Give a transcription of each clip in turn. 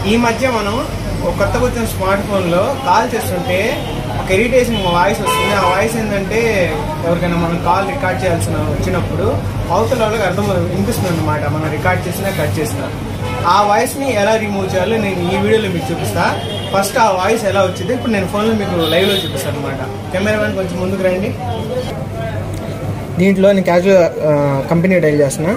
ఈ మధ్య మనం ఒక కొత్తగా వచ్చిన స్మార్ట్ ఫోన్లో కాల్ చేస్తుంటే ఒక ఇరిటేషన్ వాయిస్ వస్తుంది ఆ వాయిస్ ఏంటంటే ఎవరికైనా మనం కాల్ రికార్డ్ చేయాల్సిన వచ్చినప్పుడు అవతల వాళ్ళకి అర్థం వినిపిస్తుంది అనమాట మనం రికార్డ్ చేసినా కట్ చేసినా ఆ వాయిస్ని ఎలా రిమూవ్ చేయాలో నేను ఈ వీడియోలో మీకు చూపిస్తా ఫస్ట్ ఆ వాయిస్ ఎలా వచ్చింది ఇప్పుడు నేను ఫోన్లో మీకు లైవ్లో చూపిస్తాను అనమాట కెమెరామెన్ కొంచెం ముందుకు రండి దీంట్లో నేను క్యాజువల్ కంపెనీ డైల్ చేస్తున్నా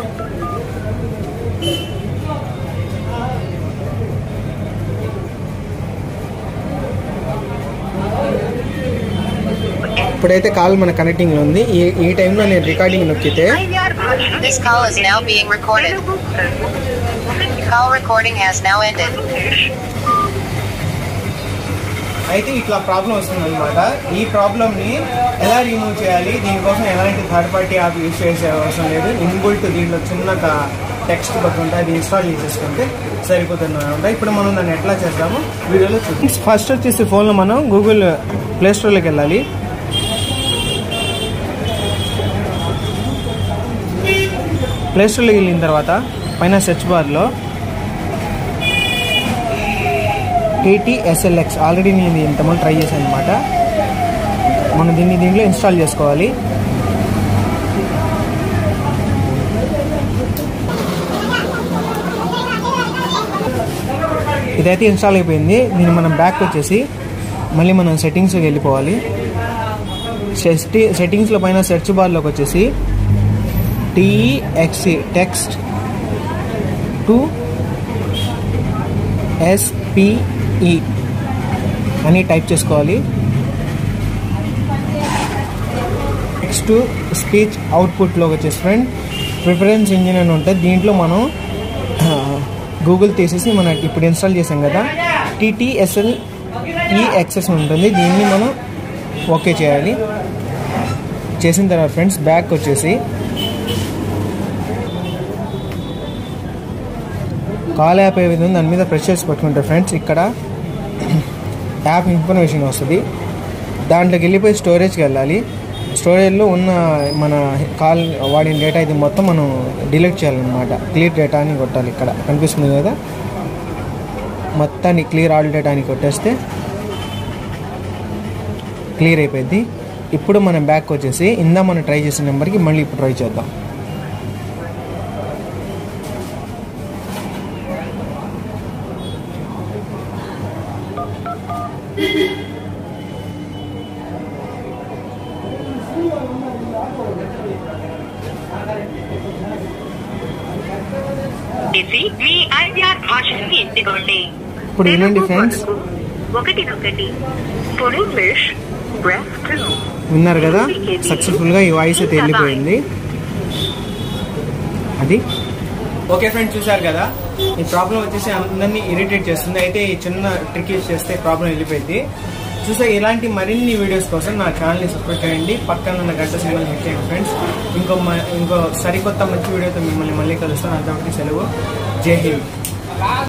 ఇప్పుడైతే కాల్ మన కనెక్టింగ్లో ఉంది ఈ ఈ టైంలో నేను రికార్డింగ్ నొక్కితే This call is now being recorded. Call recording has now ended. అయితే ఇట్లా ప్రాబ్లం వస్తుంది అనమాట ఈ ప్రాబ్లమ్ని ఎలా రిమూవ్ చేయాలి దీనికోసం ఎలాంటి థర్డ్ పార్టీ యాప్ యూజ్ చేసే అవసరం లేదు ఇన్బుల్ట్ దీంట్లో చిన్న టెక్స్ట్ బట్ ఉంటుంది అది ఇన్స్టాల్ చేసేసుకుంటే సరిపోతుంది అనమాట ఇప్పుడు మనం దాన్ని ఎట్లా చేద్దాము వీడియోలో చూద్దాం ఫస్ట్ వచ్చేసి ఫోన్లో మనం గూగుల్ ప్లే స్టోర్లోకి వెళ్ళాలి ప్లే స్టోర్లోకి వెళ్ళిన తర్వాత పైన సెర్చ్ బార్లో టీటీఎస్ఎల్ఎక్స్ ఆల్రెడీ నేను ఇంతమంది ట్రై చేశాను అనమాట మనం దీన్ని దీంట్లో ఇన్స్టాల్ చేసుకోవాలి ఇదైతే ఇన్స్టాల్ అయిపోయింది దీన్ని మనం బ్యాక్ వచ్చేసి మళ్ళీ మనం సెట్టింగ్స్కి వెళ్ళిపోవాలి సెట్టి సెట్టింగ్స్లో పైన సెర్చ్ బార్లోకి వచ్చేసి టీఎక్సి టెక్స్ట్ టు ఎస్పిఈ అని టైప్ చేసుకోవాలి నెక్స్ట్ స్పీచ్ అవుట్పుట్లో వచ్చేసి ఫ్రెండ్ ప్రిఫరెన్స్ ఇంజిన్ అని ఉంటుంది దీంట్లో మనం గూగుల్ తీసేసి మనం ఇప్పుడు ఇన్స్టాల్ చేసాం కదా టీటీఎస్ఎల్ ఈ యాక్సెస్ ఉంటుంది దీన్ని మనం ఓకే చేయాలి చేసిన తర్వాత ఫ్రెండ్స్ బ్యాక్ వచ్చేసి కాల్ యాప్ ఏ విధంగా దాని మీద ప్రెస్ చేసి పట్టుకుంటారు ఫ్రెండ్స్ ఇక్కడ యాప్ ఇన్ఫర్మేషన్ వస్తుంది దాంట్లోకి వెళ్ళిపోయి స్టోరేజ్కి వెళ్ళాలి స్టోరేజ్లో ఉన్న మన కాల్ వాడిన డేటా ఇది మొత్తం మనం డిలీట్ చేయాలన్నమాట క్లియర్ డేటా అని కొట్టాలి ఇక్కడ కనిపిస్తుంది కదా మొత్తాన్ని క్లియర్ ఆల్ డేటా అని కొట్టేస్తే క్లియర్ అయిపోయింది ఇప్పుడు మనం బ్యాక్ వచ్చేసి ఇందా మనం ట్రై చేసిన నెంబర్కి మళ్ళీ ఇప్పుడు ట్రై చేద్దాం చేసి మీ ఐఆర్ భాషని ఎంచుకోండి ఇప్పుడు వినండి ఫ్రెండ్స్ ఒకటి ఒకటి ఫుల్ ఇంగ్లీష్ బ్రెస్ టూ విన్నారు కదా సక్సెస్ఫుల్గా ఈ వాయిస్ అయితే వెళ్ళిపోయింది అది ఓకే ఫ్రెండ్స్ చూసారు కదా ఈ ప్రాబ్లం వచ్చేసి అందరినీ ఇరిటేట్ చేస్తుంది అయితే ఈ చిన్న ట్రిక్ యూస్ చేస్తే ప్రాబ్లం వెళ్ళిపోయింది చూసే ఇలాంటి మరిన్ని వీడియోస్ కోసం నా ఛానల్ని సబ్స్క్రైబ్ చేయండి పక్కన ఉన్న గంట సింబల్ హిట్ చేయండి ఫ్రెండ్స్ ఇంకో మ- ఇంకో సరికొత్త మంచి వీడియోతో మిమ్మల్ని మళ్ళీ కలుస్తాను అంతవరకు సెలవు జై హింద్